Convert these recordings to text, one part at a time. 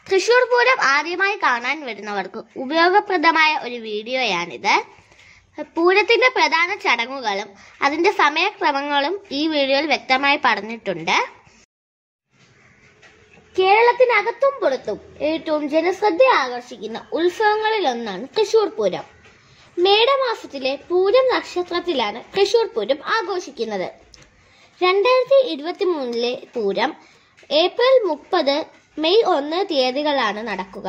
തൃശൂർ പൂരം ആദ്യമായി കാണാൻ വരുന്നവർക്ക് ഉപയോഗപ്രദമായ ഒരു വീഡിയോയാണിത് പൂരത്തിന്റെ പ്രധാന ചടങ്ങുകളും അതിന്റെ സമയക്രമങ്ങളും ഈ വീഡിയോയിൽ വ്യക്തമായി പറഞ്ഞിട്ടുണ്ട് കേരളത്തിനകത്തും പുറത്തും ഏറ്റവും ജനശ്രദ്ധ ആകർഷിക്കുന്ന ഉത്സവങ്ങളിലൊന്നാണ് തൃശൂർ പൂരം മേടമാസത്തിലെ പൂരം നക്ഷത്രത്തിലാണ് തൃശൂർ പൂരം ആഘോഷിക്കുന്നത് രണ്ടായിരത്തി ഇരുപത്തി മൂന്നിലെ പൂരം ഏപ്രിൽ മുപ്പത് മെയ് ഒന്ന് തീയതികളാണ് നടക്കുക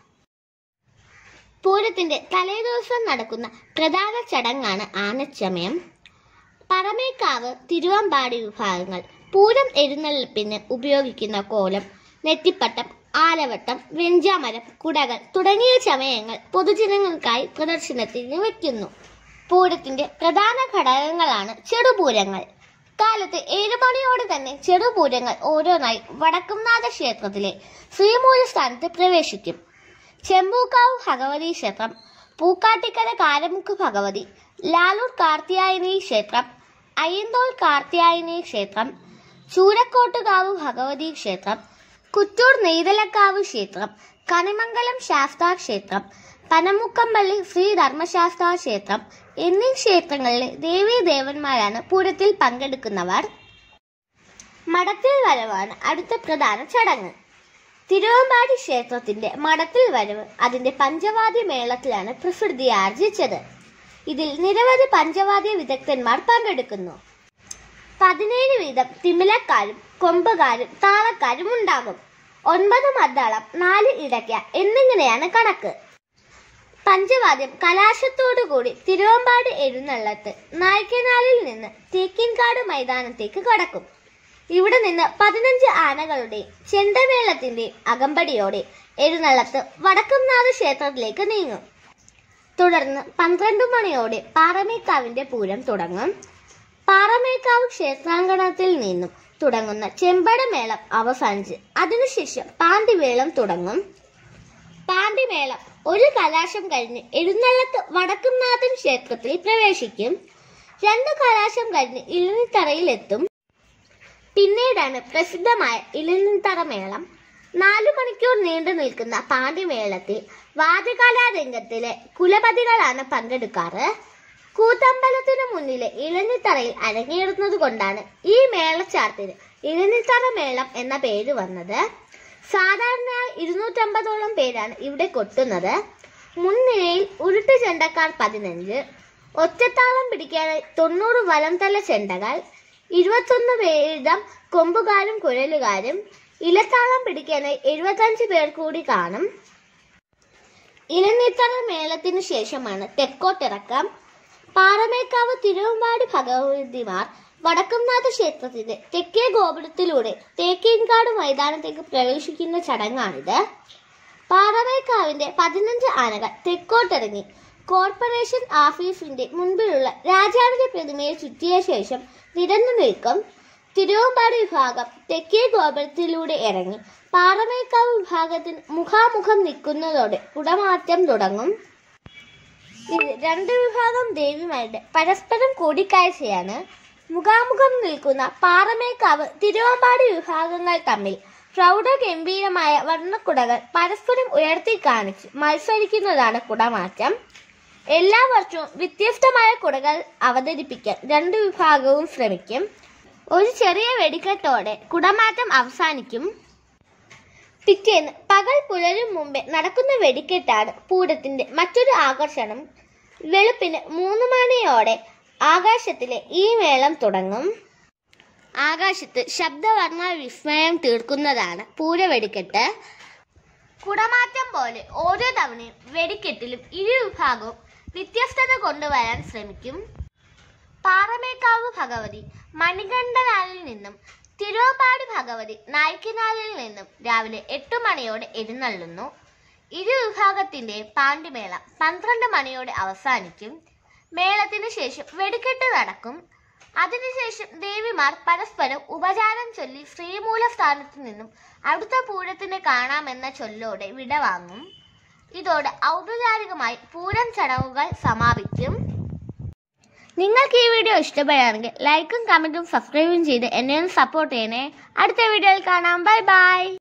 പൂരത്തിന്റെ തലേദിവസം നടക്കുന്ന പ്രധാന ചടങ്ങാണ് ആനച്ചമയം പറമേക്കാവ് തിരുവമ്പാടി വിഭാഗങ്ങൾ പൂരം എഴുന്നള്ളിപ്പിന് ഉപയോഗിക്കുന്ന കോലം നെറ്റിപ്പട്ടം ആലവട്ടം വെഞ്ചാമരം കുടകൾ തുടങ്ങിയ ചമയങ്ങൾ പൊതുജനങ്ങൾക്കായി പ്രദർശനത്തിന് വയ്ക്കുന്നു പൂരത്തിന്റെ പ്രധാന ഘടകങ്ങളാണ് ചെറുപൂരങ്ങൾ കാലത്ത് ഏഴു മണിയോടെ തന്നെ ചെറുപൂരങ്ങൾ ഓരോന്നായി വടക്കുംനാഥ ക്ഷേത്രത്തിലെ ശ്രീമൂലസ്ഥാനത്ത് പ്രവേശിക്കും ചെമ്പൂക്കാവ് ഭഗവതി ക്ഷേത്രം പൂക്കാട്ടിക്കര കാരമുക്ക് ഭഗവതി ലാലൂർ കാർത്തിയായനി ക്ഷേത്രം അയ്യന്തോൾ കാർത്തിയായനി ക്ഷേത്രം ചൂരക്കോട്ടുകാവ് ഭഗവതി ക്ഷേത്രം കുറ്റൂർ നെയ്തലക്കാവ് ക്ഷേത്രം കണിമംഗലം ശാസ്താ ക്ഷേത്രം പനമുക്കമ്പള്ളി ശ്രീ ധർമ്മശാസ്താ ക്ഷേത്രം എന്നീ ക്ഷേത്രങ്ങളിലെ ദേവീ ദേവന്മാരാണ് പൂരത്തിൽ പങ്കെടുക്കുന്നവർ മടത്തിൽ വരവാണ് അടുത്ത പ്രധാന ചടങ്ങ് തിരുവമ്പാടി ക്ഷേത്രത്തിന്റെ മടത്തിൽ വരവ് അതിന്റെ പഞ്ചവാദ്യ മേളത്തിലാണ് പ്രസിദ്ധി ആർജിച്ചത് ഇതിൽ നിരവധി പഞ്ചവാദ്യ വിദഗ്ധന്മാർ പങ്കെടുക്കുന്നു പതിനേഴ് വീതം തിമിലക്കാരും കൊമ്പുകാരും താളക്കാരും ഉണ്ടാകും ഒൻപത് മദ്ദളം നാല് ഇടയ്ക്ക എന്നിങ്ങനെയാണ് കണക്ക് പഞ്ചവാദ്യം കലാശത്തോടുകൂടി തിരുവമ്പാടി എഴുന്നള്ളത്ത് നായ്ക്കനാലിൽ നിന്ന് തേക്കിൻകാട് മൈതാനത്തേക്ക് കടക്കും ഇവിടെ നിന്ന് പതിനഞ്ച് ആനകളുടെ ചെണ്ടമേളത്തിന്റെ അകമ്പടിയോടെ എഴുന്നള്ളത്ത് വടക്കുംനാഥ ക്ഷേത്രത്തിലേക്ക് നീങ്ങും തുടർന്ന് പന്ത്രണ്ട് മണിയോടെ പാറമേക്കാവിന്റെ പൂരം തുടങ്ങും പാറമേക്കാവ് ക്ഷേത്രാങ്കണത്തിൽ നിന്നും തുടങ്ങുന്ന ചെമ്പടമേളം അവസാനിച്ച് അതിനുശേഷം പാണ്ടിമേളം തുടങ്ങും പാണ്ടിമേളം ഒരു കലാശം കഴിഞ്ഞ് എഴുന്നള്ളത്ത് വടക്കുംനാഥൻ ക്ഷേത്രത്തിൽ പ്രവേശിക്കും രണ്ട് കലാശം കഴിഞ്ഞ് ഇലനിത്തറയിലെത്തും പിന്നീടാണ് പ്രസിദ്ധമായ ഇലനിത്തറ മേളം നാലു മണിക്കൂർ നീണ്ടു നിൽക്കുന്ന പാണ്ടിമേളത്തിൽ വാദ്യകലാ രംഗത്തിലെ കുലപതികളാണ് പങ്കെടുക്കാറ് കൂത്തമ്പലത്തിനു മുന്നിലെ ഇലഞ്ഞിത്തറയിൽ അരങ്ങേറുന്നത് കൊണ്ടാണ് ഈ മേളച്ചാർത്തിന് ഇലഞ്ഞിത്തറ മേളം എന്ന പേര് വന്നത് സാധാരണയായി ഇരുന്നൂറ്റമ്പതോളം പേരാണ് ഇവിടെ കൊട്ടുന്നത് മുൻനിരയിൽ ഉരുട്ട് ചെണ്ടക്കാർ പതിനഞ്ച് ഒറ്റത്താളം പിടിക്കാനായി തൊണ്ണൂറ് വലംതല ചെണ്ടകൾ ഇരുപത്തൊന്ന് വീതം കൊമ്പുകാരും കുഴലുകാരും ഇലത്താളം പിടിക്കാനായി എഴുപത്തഞ്ച് പേർ കൂടി കാണും ഇലനിത്തറ മേളത്തിനു ശേഷമാണ് തെക്കോട്ടിറക്കം പാറമേക്കാവ് തിരുവമ്പാടി ഭഗവതിമാർ വടക്കുംനാഥ ക്ഷേത്രത്തിന്റെ തെക്കേ ഗോപുരത്തിലൂടെ തേക്കേൻകാട് മൈതാനത്തേക്ക് പ്രവേശിക്കുന്ന ചടങ്ങാണിത് പാറമേക്കാവിന്റെ പതിനഞ്ച് ആനകൾ തെക്കോട്ടിറങ്ങി കോർപ്പറേഷൻ ഓഫീസിന്റെ മുൻപിലുള്ള രാജാവിന്റെ പ്രതിമയെ ചുറ്റിയ ശേഷം നിരന്നു നിൽക്കും തിരുവമ്പാടി വിഭാഗം തെക്കേ ഗോപുരത്തിലൂടെ ഇറങ്ങി പാറമേക്കാവ് വിഭാഗത്തിന് മുഖാമുഖം നിൽക്കുന്നതോടെ കുടമാറ്റം തുടങ്ങും ഇത് രണ്ട് വിഭാഗം ദേവിമാരുടെ പരസ്പരം കൂടിക്കാഴ്ചയാണ് മുഖാമുഖം നിൽക്കുന്ന പാറമേക്കാവ് തിരുവമ്പാടി വിഭാഗങ്ങൾ തമ്മിൽ പ്രൗഢഗംഭീരമായ വർണ്ണക്കുടകൾ പരസ്പരം ഉയർത്തി കാണിച്ച് മത്സരിക്കുന്നതാണ് കുടമാറ്റം എല്ലാ വർഷവും വ്യത്യസ്തമായ കുടകൾ അവതരിപ്പിക്കാൻ രണ്ട് വിഭാഗവും ശ്രമിക്കും ഒരു ചെറിയ വെടിക്കെട്ടോടെ കുടമാറ്റം അവസാനിക്കും പിറ്റേന്ന് പകൽ പുലരും മുമ്പേ നടക്കുന്ന വെടിക്കെട്ടാണ് പൂരത്തിന്റെ മറ്റൊരു ആകർഷണം വെളുപ്പിന് മൂന്ന് മണിയോടെ ആകാശത്തിലെ ഈ മേളം തുടങ്ങും ആകാശത്ത് ശബ്ദവർണ്ണ വിസ്മയം തീർക്കുന്നതാണ് പൂരവെടിക്കെട്ട് കുടമാറ്റം പോലെ ഓരോ തവണയും വെടിക്കെട്ടിലും ഇരു വിഭാഗവും വ്യത്യസ്തത കൊണ്ടുവരാൻ ശ്രമിക്കും പാറമേക്കാവ് ഭഗവതി മണികണ്ഠനാലിൽ നിന്നും തിരുവമ്പാടി ഭഗവതി നായ്ക്കനാലിൽ നിന്നും രാവിലെ എട്ട് മണിയോടെ എഴുന്നള്ളുന്നു ഇരു വിഭാഗത്തിന്റെ പാണ്ടിമേള പന്ത്രണ്ട് മണിയോടെ അവസാനിക്കും മേളത്തിന് ശേഷം വെടിക്കെട്ട് നടക്കും അതിനുശേഷം ദേവിമാർ പരസ്പരം ഉപചാരം ചൊല്ലി ശ്രീമൂല സ്ഥാനത്തു നിന്നും അടുത്ത പൂരത്തിന് കാണാമെന്ന ചൊല്ലോടെ വിടവാങ്ങും ഇതോടെ ഔപചാരികമായി പൂരം ചടങ്ങുകൾ സമാപിക്കും നിങ്ങൾക്ക് ഈ വീഡിയോ ഇഷ്ടപ്പെടുകയാണെങ്കിൽ ലൈക്കും കമൻറ്റും സബ്സ്ക്രൈബും ചെയ്ത് എന്നെ ഒന്ന് സപ്പോർട്ട് ചെയ്യണേ അടുത്ത വീഡിയോയിൽ കാണാം ബൈ ബൈ